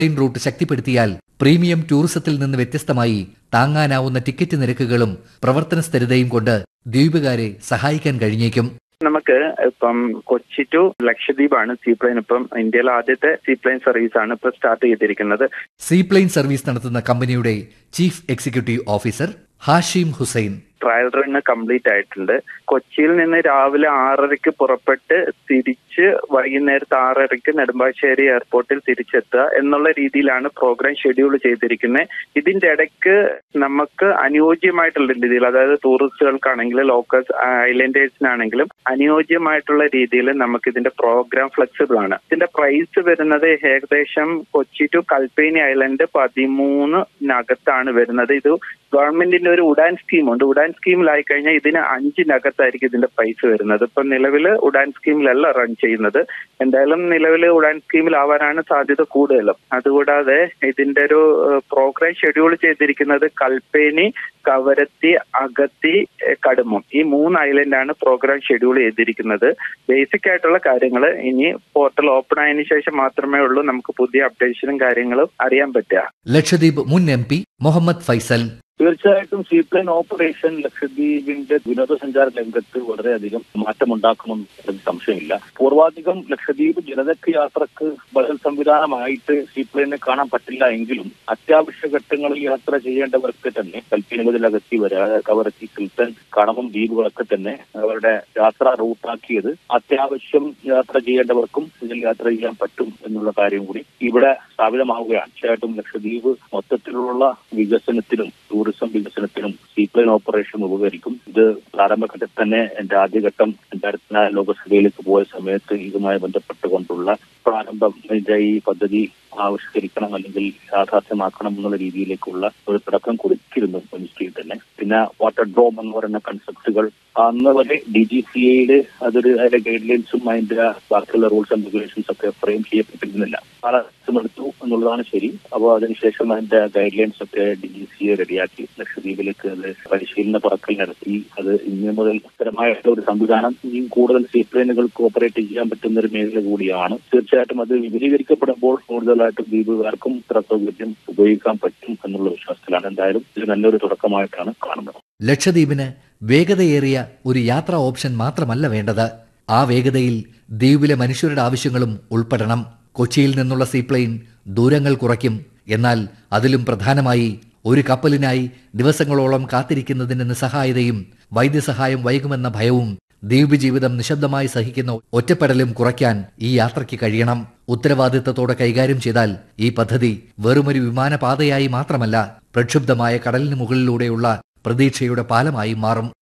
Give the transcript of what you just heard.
train route ശക്തിപ്പെടുത്തിയാൽ premium ടൂറിസത്തിൽ നിന്ന് വ്യത്യസ്തമായി താങ്ങാനാവുന്ന ടിക്കറ്റ് നിരക്കുകളും പ്രവർത്തന സ്ഥിരതയും കൊണ്ട് ദ്വീപുകാരെ സഹായിക്കാൻ കഴിഞ്ഞേക്കും നമുക്ക് ഇപ്പം കൊച്ചി ടു ലക്ഷദ്വീപാണ് സീപ്ലെയിൻ ഇപ്പം ഇന്ത്യയിലെ ആദ്യത്തെ സീപ്ലെയിൻ സർവീസ് ആണ് ഇപ്പൊ സ്റ്റാർട്ട് ചെയ്തിരിക്കുന്നത് സീപ്ലെയിൻ സർവീസ് നടത്തുന്ന കമ്പനിയുടെ chief executive officer Hashim Hussain trial run complete ആയിട്ടുണ്ട് കൊച്ചിയിൽ നിന്ന് രാവിലെ ആറരയ്ക്ക് പുറപ്പെട്ട് തിരിച്ച് വൈകുന്നേരത്ത് ആറരയ്ക്ക് നെടുമ്പാശ്ശേരി എയർപോർട്ടിൽ തിരിച്ചെത്തുക എന്നുള്ള രീതിയിലാണ് പ്രോഗ്രാം ഷെഡ്യൂൾ ചെയ്തിരിക്കുന്നത് ഇതിന്റെ ഇടയ്ക്ക് നമുക്ക് അനുയോജ്യമായിട്ടുള്ള രീതിയിൽ അതായത് ടൂറിസ്റ്റുകൾക്കാണെങ്കിലും ലോക്കൽസ് ഐലൻഡേഴ്സിനാണെങ്കിലും അനുയോജ്യമായിട്ടുള്ള രീതിയിൽ നമുക്ക് ഇതിന്റെ പ്രോഗ്രാം ഫ്ലെക്സിബിൾ ആണ് ഇതിന്റെ പ്രൈസ് വരുന്നത് ഏകദേശം കൊച്ചി ടു കൽപ്പേനി ഐലൻഡ് പതിമൂന്നിനകത്താണ് വരുന്നത് ഇത് ഗവൺമെന്റിന്റെ ഒരു ഉഡാൻ സ്കീമുണ്ട് ഉഡാൻ സ്കീമിലായി കഴിഞ്ഞാൽ ഇതിന് അഞ്ചിനകത്തായിരിക്കും ഇതിന്റെ പ്രൈസ് വരുന്നത് ഇപ്പൊ നിലവിൽ ഉഡാൻ സ്കീമിലല്ല റൺ ചെയ്യുന്നത് എന്തായാലും നിലവിൽ ഉഡാൻ സ്കീമിലാവാനാണ് സാധ്യത കൂടുതലും അതുകൂടാതെ ഇതിന്റെ ഒരു പ്രോഗ്രാം ഷെഡ്യൂൾ ചെയ്തിരിക്കുന്നത് കൽപ്പേനി കവരത്തി അഗത്തി എഹ്, കടുമം ഈ മൂന്ന് ഐലൻഡാണ് പ്രോഗ്രാം ഷെഡ്യൂൾ ചെയ്തിരിക്കുന്നത് ബേസിക് ആയിട്ടുള്ള കാര്യങ്ങൾ ഇനി പോർട്ടൽ ഓപ്പൺ ആയതിനു ശേഷം മാത്രമേ ഉള്ളൂ നമുക്ക് പുതിയ അപ്ഡേഷനും കാര്യങ്ങളും അറിയാൻ പറ്റുക ലക്ഷദ്വീപ് മുൻ എം പി മുഹമ്മദ് ഫൈസൽ തീർച്ചയായിട്ടും സീപ്ലെയിൻ ഓപ്പറേഷൻ ലക്ഷദ്വീപിന്റെ വിനോദസഞ്ചാര രംഗത്ത് വളരെയധികം മാറ്റമുണ്ടാക്കുമെന്ന് അതിൽ സംശയമില്ല പൂർവാധികം ലക്ഷദ്വീപ് ജനതയ്ക്ക് യാത്രക്ക് ബദൽ സംവിധാനമായിട്ട് സീപ്ലെയിനെ കാണാൻ പറ്റില്ല എങ്കിലും അത്യാവശ്യ ഘട്ടങ്ങളിൽ യാത്ര ചെയ്യേണ്ടവർക്ക് തന്നെ കൽപ്പന മുതൽ അകത്തി വരെ അതായത് കവറത്തി കിൽത്തൻ കടമം ദ്വീപുകളൊക്കെ തന്നെ അവരുടെ യാത്ര റൂട്ടാക്കിയത് അത്യാവശ്യം യാത്ര ചെയ്യേണ്ടവർക്കും ഇതിൽ യാത്ര ചെയ്യാൻ പറ്റും എന്നുള്ള കാര്യം കൂടി ഇവിടെ സ്ഥാപിതമാവുകയാണ് തീർച്ചയായിട്ടും ലക്ഷദ്വീപ് മൊത്തത്തിലുള്ള വികസനത്തിനും ടൂറിസം വികസനത്തിനും സീപ്ലെയിൻ ഓപ്പറേഷൻ ഉപകരിക്കും ഇത് പ്രാരംഭഘട്ടത്തിൽ തന്നെ എന്റെ ആദ്യഘട്ടം രണ്ടായിരത്തി നാല് ലോകസഭയിലേക്ക് പോയ സമയത്ത് ഇതുമായി ബന്ധപ്പെട്ടുകൊണ്ടുള്ള പ്രാരംഭം ഇതിന്റെ ഈ പദ്ധതി ആവിഷ്കരിക്കണം അല്ലെങ്കിൽ യാഥാർത്ഥ്യമാക്കണം എന്നുള്ള രീതിയിലേക്കുള്ള ഒരു തുടക്കം കുറിച്ചിരുന്നു മിനിസ്ട്രിയിൽ തന്നെ പിന്നെ വാട്ടർ ഡ്രോം എന്ന് പറയുന്ന കൺസെപ്റ്റുകൾ അന്ന് വരെ ഡി ജി സി എയിൽ അതൊരു അതിന്റെ ഗൈഡ് ലൈൻസും അതിന്റെ ബാക്കിയുള്ള റൂൾസ് ആൻഡ് റെഗുലേഷൻസ് ഒക്കെ ഫ്രെയിം ചെയ്യപ്പെട്ടിരുന്നില്ല കാലഘട്ടം എടുത്തു എന്നുള്ളതാണ് ശരി അപ്പോൾ അതിനുശേഷം അതിന്റെ ഗൈഡ് ലൈൻസ് ഒക്കെ ഡി ജി സി എ റെഡിയാക്കി ലക്ഷദ്വീപിലേക്ക് അത് പരിശീലന പറക്കൽ നടത്തി അത് ഇനി മുതൽ സ്ഥിരമായിട്ടുള്ള ഒരു സംവിധാനം ഇനിയും കൂടുതൽ സീപ്ലെയിനുകൾക്ക് ഓപ്പറേറ്റ് ചെയ്യാൻ പറ്റുന്ന ഒരു മേഖല കൂടിയാണ് തീർച്ചയായിട്ടും അത് വിപുലീകരിക്കപ്പെടുമ്പോൾ കൂടുതലായിട്ടും ദ്വീപുകാർക്കും ഇത്ര സൗകര്യം ഉപയോഗിക്കാൻ പറ്റും എന്നുള്ള വിശ്വാസത്തിലാണ് എന്തായാലും ഇത് നല്ലൊരു തുടക്കമായിട്ടാണ് കാണുന്നത് ലക്ഷദ്വീപിന് വേഗതയേറിയ ഒരു യാത്രാ ഓപ്ഷൻ മാത്രമല്ല വേണ്ടത് ആ വേഗതയിൽ ദ്വീപിലെ മനുഷ്യരുടെ ആവശ്യങ്ങളും ഉൾപ്പെടണം കൊച്ചിയിൽ നിന്നുള്ള സീപ്ലെയിൻ ദൂരങ്ങൾ കുറയ്ക്കും എന്നാൽ അതിലും പ്രധാനമായി ഒരു കപ്പലിനായി ദിവസങ്ങളോളം കാത്തിരിക്കുന്നതിന് നിസ്സഹായതയും വൈദ്യസഹായം വൈകുമെന്ന ഭയവും ദ്വീപ് ജീവിതം നിശബ്ദമായി സഹിക്കുന്ന ഒറ്റപ്പെടലും കുറയ്ക്കാൻ ഈ യാത്രയ്ക്ക് കഴിയണം ഉത്തരവാദിത്തത്തോടെ കൈകാര്യം ചെയ്താൽ ഈ പദ്ധതി വെറുമൊരു വിമാനപാതയായി മാത്രമല്ല പ്രക്ഷുബ്ധമായ കടലിന് മുകളിലൂടെയുള്ള പ്രതീക്ഷയുടെ പാലമായി മാറും